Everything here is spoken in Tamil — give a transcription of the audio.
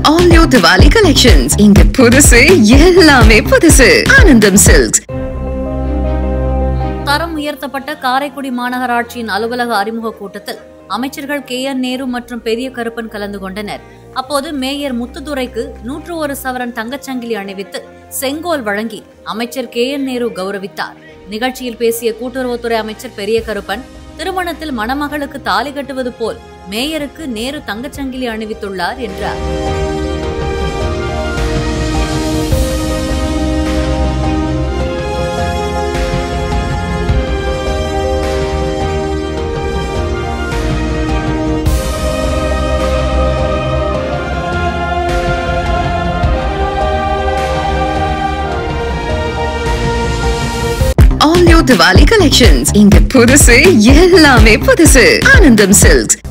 All new Diwali collections. இங்க புதுசு எல்லாமே புதுசு ஆனந்தம் சில்க்ஸ் தரம் உயர்த்தப்பட்ட காரைக்குடி மாநகராட்சியின் அலுவலக அறிமுக கூட்டத்தில் அமைச்சர்கள் கே என் நேரு மற்றும் பெரிய கருப்பன் கலந்து கொண்டனர் அப்போது மேயர் முத்துதுரைக்கு நூற்று ஒரு சவரன் தங்கச்சங்கிலி அணிவித்து செங்கோல் வழங்கி அமைச்சர் கே என் நேரு கௌரவித்தார் நிகழ்ச்சியில் பேசிய கூட்டுறவுத்துறை அமைச்சர் பெரிய கருப்பன் திருமணத்தில் மணமகளுக்கு தாலி கட்டுவது போல் மேயருக்கு நேரு தங்கச்சங்கிலி அணிவித்துள்ளார் என்றார் All new Diwali collections. இங்க புதுசு எல்லாமே புதுசு ஆனந்தம் சில்க்ஸ்